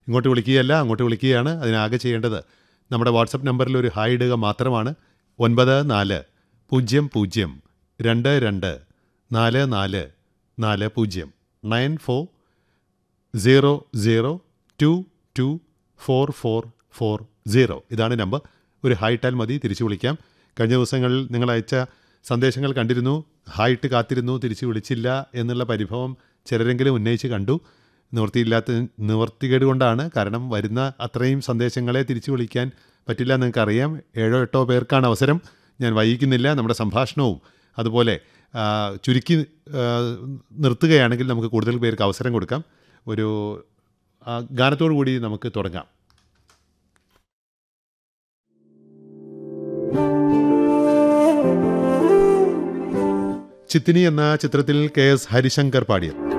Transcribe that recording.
ഇങ്ങോട്ട് വിളിക്കുകയല്ല അങ്ങോട്ട് വിളിക്കുകയാണ് അതിനാകെ ചെയ്യേണ്ടത് നമ്മുടെ വാട്സപ്പ് നമ്പറിൽ ഒരു ഹായ് ഇടുക മാത്രമാണ് ഒൻപത് നാല് പൂജ്യം പൂജ്യം രണ്ട് രണ്ട് നാല് നാല് നാല് പൂജ്യം nine four zero zero two two four four four zero ഇതാണ് നമ്പർ ഒരു ഹായ് ഇട്ടാൽ മതി തിരിച്ചു വിളിക്കാം കഴിഞ്ഞ ദിവസങ്ങളിൽ നിങ്ങൾ അയച്ച സന്ദേശങ്ങൾ കണ്ടിരുന്നു ഹായ് ഇട്ട് കാത്തിരുന്നു തിരിച്ചു വിളിച്ചില്ല എന്നുള്ള പരിഭവം ചിലരെങ്കിലും ഉന്നയിച്ച് കണ്ടു നിവൃത്തിയില്ലാത്ത നിവൃത്തികേട് കൊണ്ടാണ് കാരണം വരുന്ന അത്രയും സന്ദേശങ്ങളെ തിരിച്ചു വിളിക്കാൻ പറ്റില്ല എന്ന് നിങ്ങൾക്കറിയാം ഏഴോ എട്ടോ പേർക്കാണ് അവസരം ഞാൻ വൈകിക്കുന്നില്ല നമ്മുടെ സംഭാഷണവും അതുപോലെ ആ, ചുരുക്കി ആ, നിർത്തുകയാണെങ്കിൽ നമുക്ക് കൂടുതൽ പേർക്ക് അവസരം കൊടുക്കാം ഒരു ആ, ഗാനത്തോടു കൂടി നമുക്ക് തുടങ്ങാം ചിത്തിനി എന്ന ചിത്രത്തിൽ കെ എസ് ഹരിശങ്കർ പാടിയത്